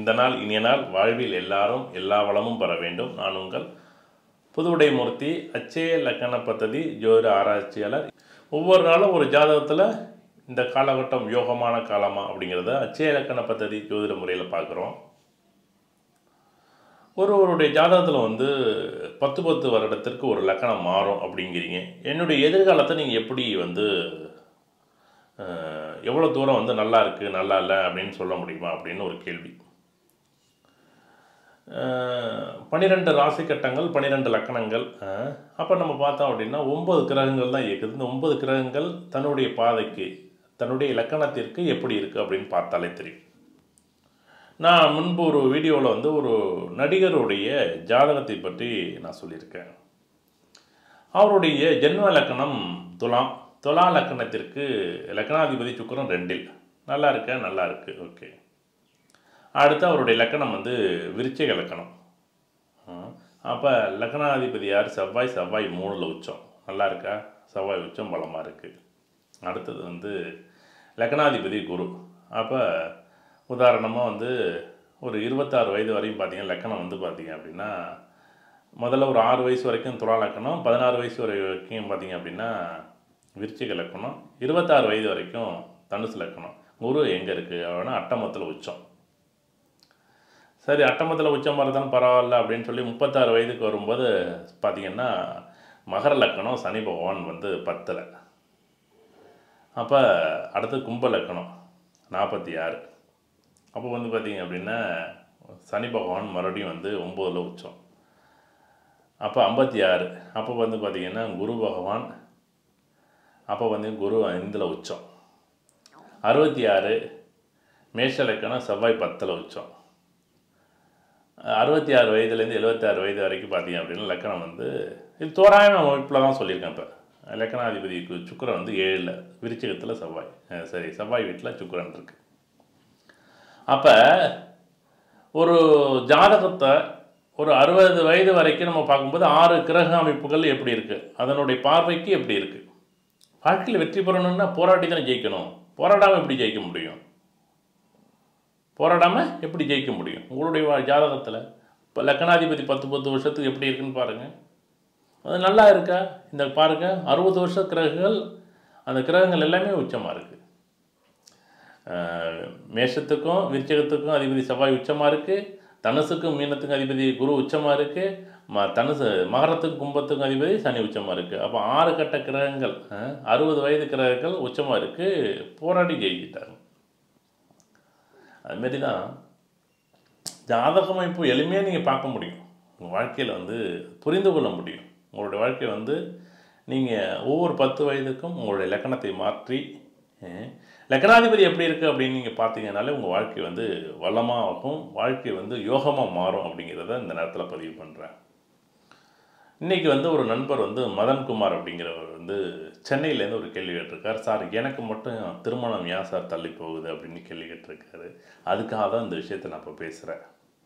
இந்த நாள் இனிய நாள் வாழ்வில் எல்லாரும் எல்லா வளமும் பெற வேண்டும் நான் உங்கள் புதுவுடை மூர்த்தி அச்சய லக்கண பദ്ധதி ஜோதிட ஆராய்ச்சியாளர் ஒவ்வொரு நாளும் ஒரு ஜாதகத்தில் இந்த காலகட்டம் யோகமான காலமா அப்படிங்கிறத அச்சய லக்கண பദ്ധதி ஜோதிட முறையில் பார்க்குறோம் ஒருவருடைய ஜாதகத்தில் வந்து பத்து பத்து வருடத்திற்கு ஒரு லக்கணம் மாறும் அப்படிங்கிறீங்க என்னுடைய எதிர்காலத்தை நீங்கள் எப்படி வந்து அஹ், எவ்வளோ தூரம் வந்து நல்லா இருக்குது நல்லா இல்லை அப்படின்னு சொல்ல முடியுமா அப்படின்னு ஒரு கேள்வி பன்னிரெண்டு ராசி கட்டங்கள் பன்னிரெண்டு லக்கணங்கள் அப்போ நம்ம பார்த்தோம் அப்படின்னா ஒன்பது கிரகங்கள் தான் இயக்குது இந்த ஒன்பது கிரகங்கள் தன்னுடைய பாதைக்கு தன்னுடைய லக்கணத்திற்கு எப்படி இருக்குது அப்படின்னு பார்த்தாலே தெரியும் நான் முன்பு ஒரு வீடியோவில் வந்து ஒரு நடிகருடைய ஜாதகத்தை பற்றி நான் சொல்லியிருக்கேன் அவருடைய ஜென்ம லக்கணம் துலாம் துலா லக்கணத்திற்கு லக்கணாதிபதி சுக்கிரன் ரெண்டில் நல்லா இருக்க நல்லா இருக்கு ஓகே அடுத்து அவருடைய லக்கணம் வந்து விருச்சிக லக்கணம் அப்போ லக்கணாதிபதி யார் செவ்வாய் செவ்வாய் மூணில் உச்சம் நல்லா இருக்கா செவ்வாய் உச்சம் பலமாக இருக்குது அடுத்தது வந்து லக்கணாதிபதி குரு அப்போ உதாரணமாக வந்து ஒரு இருபத்தாறு வயது வரையும் பார்த்தீங்கன்னா லக்கணம் வந்து பார்த்தீங்க அப்படின்னா முதல்ல ஒரு ஆறு வயசு வரைக்கும் துலா லக்கணம் பதினாறு வயசு வரைக்கும் பார்த்தீங்க அப்படின்னா விருச்சிக லக்கணம் இருபத்தாறு வயது வரைக்கும் தனுசு லக்கணம் குரு எங்கே இருக்குது அப்படின்னா அட்டமத்தில் உச்சம் சரி அட்டமத்தில் உச்சம் வரதான் பரவாயில்ல அப்படின்னு சொல்லி முப்பத்தாறு வயதுக்கு வரும்போது பார்த்தீங்கன்னா மகர லக்கணம் சனி பகவான் வந்து பத்தில் அப்போ அடுத்து கும்ப லக்கணம் நாற்பத்தி ஆறு அப்போ வந்து பார்த்தீங்க அப்படின்னா சனி பகவான் மறுபடியும் வந்து ஒம்போதில் உச்சம் அப்போ ஐம்பத்தி ஆறு அப்போ வந்து பார்த்தீங்கன்னா குரு பகவான் அப்போ வந்து குரு ஐந்தில் உச்சம் அறுபத்தி ஆறு மேஷ லக்கணம் செவ்வாய் பத்தில் உச்சம் அறுபத்தி ஆறு வயதுலேருந்து எழுபத்தாறு வயது வரைக்கும் பார்த்தீங்க அப்படின்னா லக்கணம் வந்து இது தோராயமான அமைப்பில் தான் சொல்லியிருக்கேன் இப்போ லக்கணாதிபதிக்கு சுக்கிரன் வந்து ஏழில் விருச்சிகத்தில் செவ்வாய் அஹ் சரி செவ்வாய் வீட்டில் சுக்கிரன் இருக்கு அப்போ ஒரு ஜாதகத்தை ஒரு அறுபது வயது வரைக்கும் நம்ம பார்க்கும்போது ஆறு கிரக அமைப்புகள் எப்படி இருக்குது அதனுடைய பார்வைக்கு எப்படி இருக்குது வாழ்க்கையில் வெற்றி பெறணும்னா போராட்டி தானே ஜெயிக்கணும் போராடாமல் எப்படி ஜெயிக்க முடியும் போராடாமல் எப்படி ஜெயிக்க முடியும் உங்களுடைய வா- ஜாதகத்தில் இப்போ லக்கணாதிபதி பத்து பத்து வருஷத்துக்கு எப்படி இருக்குன்னு பாருங்கள் அது நல்லா இருக்கா இந்த பாருங்கள் அறுபது வருஷ கிரகங்கள் அந்த கிரகங்கள் எல்லாமே உச்சமாக இருக்குது மேஷத்துக்கும் விருச்சகத்துக்கும் அதிபதி செவ்வாய் உச்சமாக இருக்குது தனுசுக்கும் மீனத்துக்கும் அதிபதி குரு உச்சமாக இருக்குது ம தனுசு மகரத்துக்கும் கும்பத்துக்கும் அதிபதி சனி உச்சமாக இருக்குது அப்போ ஆறு கட்ட கிரகங்கள் அஹ், அறுபது வயது கிரகங்கள் உச்சமாக இருக்குது போராடி ஜெயிக்கிட்டாங்க அதுமாரி தான் ஜாதக அமைப்பு எளிமையாக நீங்கள் பார்க்க முடியும் உங்கள் வாழ்க்கையில் வந்து புரிந்து கொள்ள முடியும் உங்களுடைய வாழ்க்கை வந்து நீங்கள் ஒவ்வொரு பத்து வயதுக்கும் உங்களுடைய லக்கணத்தை மாற்றி அஹ், லக்கணாதிபதி எப்படி இருக்குது அப்படின்னு நீங்கள் பார்த்தீங்கன்னாலே உங்கள் வாழ்க்கை வந்து வளமாகும் வாழ்க்கை வந்து யோகமாக மாறும் அப்படிங்கிறத இந்த நேரத்தில் பதிவு பண்ணுறேன் இன்றைக்கி வந்து ஒரு நண்பர் வந்து மதன்குமார் அப்படிங்கிறவர் வந்து சென்னையிலேருந்து ஒரு கேள்வி கேட்டிருக்கார் சார் எனக்கு மட்டும் திருமணம் ஏன் சார் தள்ளி போகுது அப்படின்னு கேள்வி கேட்டிருக்காரு அதுக்காக தான் இந்த விஷயத்தை நான் இப்போ பேசுகிறேன்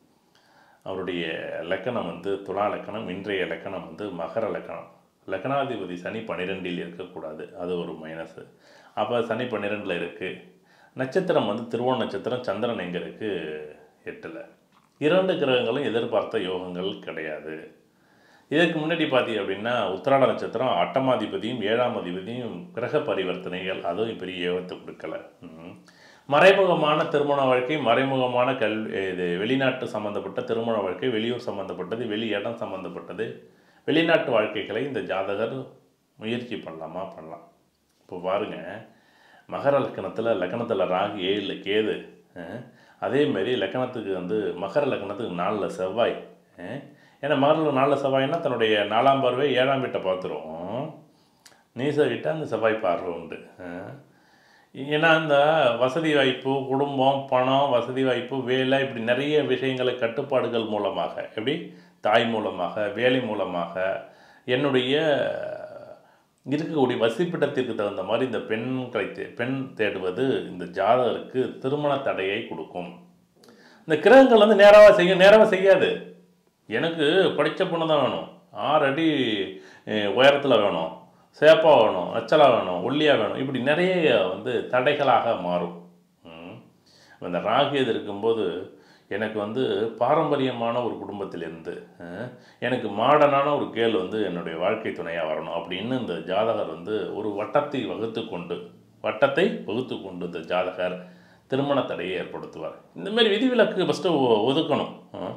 அவருடைய லக்கணம் வந்து துலா லக்கணம் இன்றைய லக்கணம் வந்து மகர லக்கணம் லக்கணாதிபதி சனி பன்னிரெண்டில் இருக்கக்கூடாது அது ஒரு மைனஸு அப்போ சனி பன்னிரெண்டில் இருக்குது நட்சத்திரம் வந்து திருவோண நட்சத்திரம் சந்திரன் எங்கே இருக்குது எட்டில் இரண்டு கிரகங்களும் எதிர்பார்த்த யோகங்கள் கிடையாது இதற்கு முன்னாடி பார்த்தீங்க அப்படின்னா உத்திராட நட்சத்திரம் அட்டமாதிபதியும் ஏழாம் அதிபதியும் கிரக பரிவர்த்தனைகள் அதுவும் பெரிய யோகத்தை கொடுக்கல ம். மறைமுகமான திருமண வாழ்க்கை மறைமுகமான கல்வி இது வெளிநாட்டு சம்மந்தப்பட்ட திருமண வாழ்க்கை வெளியூர் சம்மந்தப்பட்டது வெளி இடம் சம்மந்தப்பட்டது வெளிநாட்டு வாழ்க்கைகளை இந்த ஜாதகர் முயற்சி பண்ணலாமா பண்ணலாம் இப்போ பாருங்க மகர லக்கணத்தில் லக்கணத்தில் ராகு ஏழு கேது அஹ், அதே மாதிரி லக்கணத்துக்கு வந்து மகர லக்கணத்துக்கு நாலில் செவ்வாய் அஹ், ஏன்னா மகர நாலில் செவ்வாய்னா தன்னுடைய நாலாம் பார்வை ஏழாம் வீட்டை பார்த்துரும் நீச வீட்டை அந்த செவ்வாய் பார்வை உண்டு அஹ். ஏன்னா இந்த வசதி வாய்ப்பு குடும்பம் பணம் வசதி வாய்ப்பு வேலை இப்படி நிறைய விஷயங்களை கட்டுப்பாடுகள் மூலமாக எப்படி தாய் மூலமாக வேலை மூலமாக என்னுடைய இருக்கக்கூடிய வசிப்பிடத்திற்கு தகுந்த மாதிரி இந்த பெண்களை தே பெண் தேடுவது இந்த ஜாதகருக்கு திருமண தடையை கொடுக்கும் இந்த கிரகங்கள் வந்து நேராக செய்ய நேராக செய்யாது எனக்கு படித்த பொண்ணு தான் வேணும் ஆறு அடி உயரத்தில் வேணும் சேப்பாக வேணும் நச்சலாக வேணும் ஒல்லியாக வேணும் இப்படி நிறைய வந்து தடைகளாக மாறும் ம். இந்த ராகு எது இருக்கும்போது எனக்கு வந்து பாரம்பரியமான ஒரு குடும்பத்திலேருந்து அஹ், எனக்கு மாடர்னான ஒரு கேள் வந்து என்னுடைய வாழ்க்கை துணையாக வரணும் அப்படின்னு இந்த ஜாதகர் வந்து ஒரு வட்டத்தை வகுத்து கொண்டு வட்டத்தை வகுத்து கொண்டு இந்த ஜாதகர் திருமண தடையை ஏற்படுத்துவார் இந்த மாதிரி விதிவிலக்கு ஃபஸ்ட்டு ஒதுக்கணும் அஹ்.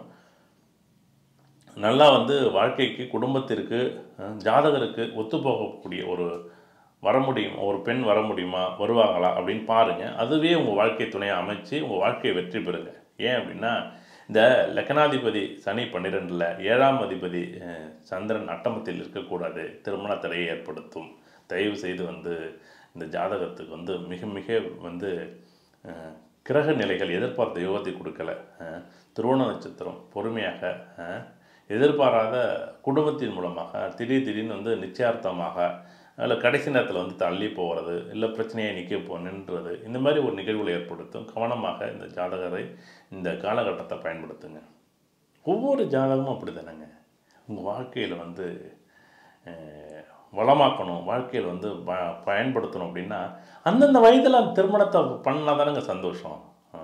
நல்லா வந்து வாழ்க்கைக்கு குடும்பத்திற்கு அஹ், ஜாதகருக்கு ஒத்துப்போகக்கூடிய ஒரு வர முடியும் ஒரு பெண் வர முடியுமா வருவாங்களா அப்படின்னு பாருங்கள் அதுவே உங்கள் வாழ்க்கை துணையை அமைச்சு உங்கள் வாழ்க்கையை வெற்றி பெறுங்க ஏன் அப்படின்னா இந்த லக்னாதிபதி சனி பன்னிரெண்டில் ஏழாம் அதிபதி அஹ், சந்திரன் அட்டமத்தில் இருக்கக்கூடாது திருமண தடையை ஏற்படுத்தும் தயவு செய்து வந்து இந்த ஜாதகத்துக்கு வந்து மிக மிக வந்து அஹ், கிரக நிலைகள் எதிர்பார்த்த யோகத்தை கொடுக்கல அஹ், திருவோண நட்சத்திரம் பொறுமையாக அஹ், எதிர்பாராத குடும்பத்தின் மூலமாக திடீர் திடீர்னு வந்து நிச்சயார்த்தமாக அதில் கடைசி நேரத்தில் வந்து தள்ளி போகிறது இல்லை பிரச்சனையை நிற்க போ நின்றது இந்த மாதிரி ஒரு நிகழ்வுகளை ஏற்படுத்தும் கவனமாக இந்த ஜாதகரை இந்த காலகட்டத்தை பயன்படுத்துங்க ஒவ்வொரு ஜாதகமும் அப்படி தானேங்க உங்கள் வாழ்க்கையில் வந்து அஹ், வளமாக்கணும் வாழ்க்கையில் வந்து ப பயன்படுத்தணும் அப்படின்னா அந்தந்த வயதில் அந்த திருமணத்தை பண்ணால் தானேங்க சந்தோஷம்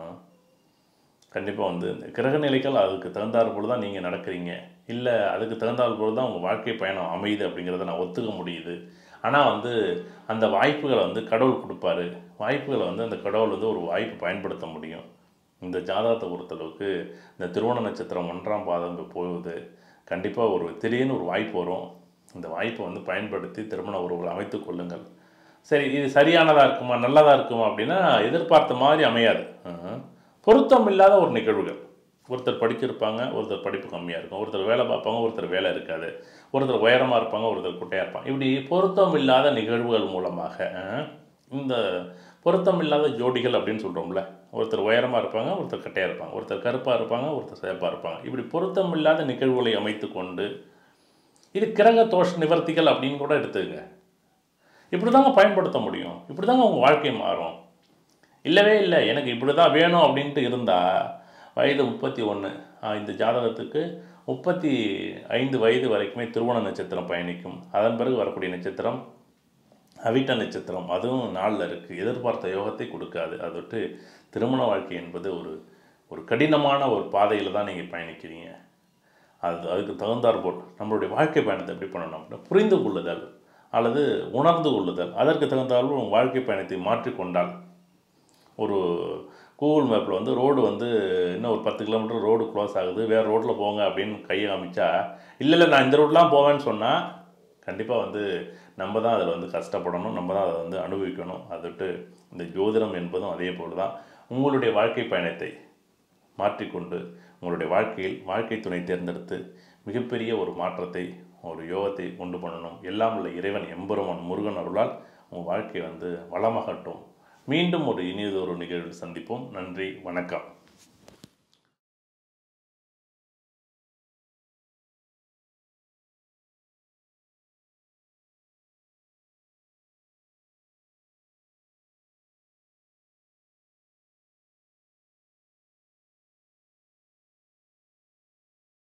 கண்டிப்பாக வந்து இந்த கிரக நிலைகள் அதுக்கு தகுந்தாற் போல தான் நீங்கள் நடக்கிறீங்க இல்லை அதுக்கு தகுந்தாற் போல தான் உங்கள் வாழ்க்கை பயணம் அமையுது அப்படிங்கிறத நான் ஒத்துக்க முடியுது ஆனால் வந்து அந்த வாய்ப்புகளை வந்து கடவுள் கொடுப்பாரு வாய்ப்புகளை வந்து அந்த கடவுள் வந்து ஒரு வாய்ப்பு பயன்படுத்த முடியும் இந்த ஜாதகத்தை பொறுத்தளவுக்கு இந்த திருவோண நட்சத்திரம் ஒன்றாம் பாதம் இங்கே போகுது கண்டிப்பாக ஒரு திடீர்னு ஒரு வாய்ப்பு வரும் இந்த வாய்ப்பை வந்து பயன்படுத்தி திருமண உறவுகளை அமைத்துக் கொள்ளுங்கள் சரி இது சரியானதாக இருக்குமா நல்லதாக இருக்குமா அப்படின்னா எதிர்பார்த்த மாதிரி அமையாது ஆஹ். பொருத்தம் இல்லாத ஒரு நிகழ்வுகள் ஒருத்தர் படிச்சிருப்பாங்க ஒருத்தர் படிப்பு கம்மியாக இருக்கும் ஒருத்தர் வேலை பார்ப்பாங்க ஒருத்தர் வேலை இருக்காது ஒருத்தர் உயரமாக இருப்பாங்க ஒருத்தர் குட்டையாக இருப்பாங்க இப்படி பொருத்தம் இல்லாத நிகழ்வுகள் மூலமாக ஆஹ், இந்த பொருத்தம் இல்லாத ஜோடிகள் அப்படின்னு சொல்கிறோம்ல ஒருத்தர் உயரமாக இருப்பாங்க ஒருத்தர் கட்டையாக இருப்பாங்க ஒருத்தர் கருப்பாக இருப்பாங்க ஒருத்தர் சேப்பாக இருப்பாங்க இப்படி பொருத்தம் இல்லாத நிகழ்வுகளை அமைத்து கொண்டு இது கிரக தோஷ நிவர்த்திகள் அப்படின்னு கூட எடுத்துக்கங்க இப்படி தாங்க பயன்படுத்த முடியும் இப்படி தாங்க உங்கள் வாழ்க்கை மாறும் இல்லவே இல்லை எனக்கு இப்படி தான் வேணும் அப்படின்ட்டு இருந்தால் வயது முப்பத்தி ஒன்று இந்த ஜாதகத்துக்கு முப்பத்தி ஐந்து வயது வரைக்குமே திருவோண நட்சத்திரம் பயணிக்கும் அதன் பிறகு வரக்கூடிய நட்சத்திரம் அவிட்ட நட்சத்திரம் அதுவும் நாளில் இருக்குது எதிர்பார்த்த யோகத்தை கொடுக்காது அதை விட்டு திருமண வாழ்க்கை என்பது ஒரு ஒரு கடினமான ஒரு பாதையில் தான் நீங்கள் பயணிக்கிறீங்க அது அதுக்கு தகுந்தாற்போல் நம்மளுடைய வாழ்க்கை பயணத்தை எப்படி பண்ணணும் அப்படின்னா புரிந்து கொள்ளுதல் அல்லது உணர்ந்து கொள்ளுதல் அதற்கு தகுந்தாற்போல் உங்கள் வாழ்க்கை பயணத்தை மாற்றிக்கொண்டால் ஒரு கூகுள் மேப்பில் வந்து ரோடு வந்து இன்னும் ஒரு பத்து கிலோமீட்டர் ரோடு க்ளோஸ் ஆகுது வேறு ரோட்டில் போங்க அப்படின்னு கையை காமிச்சா இல்லை இல்லை நான் இந்த ரோட்லாம் போவேன்னு சொன்னால் கண்டிப்பாக வந்து நம்ம தான் அதில் வந்து கஷ்டப்படணும் நம்ம தான் அதை வந்து அனுபவிக்கணும் அதை விட்டு இந்த ஜோதிடம் என்பதும் அதே போல் தான் உங்களுடைய வாழ்க்கை பயணத்தை மாற்றிக்கொண்டு உங்களுடைய வாழ்க்கையில் வாழ்க்கை துணை தேர்ந்தெடுத்து மிகப்பெரிய ஒரு மாற்றத்தை ஒரு யோகத்தை கொண்டு பண்ணணும் எல்லாம் உள்ள இறைவன் எம்பெருமான் முருகன் அருளால் உங்கள் வாழ்க்கை வந்து வளமாகட்டும் மீண்டும் ஒரு இனியதொரு நிகழ்வில் சந்திப்போம் நன்றி வணக்கம்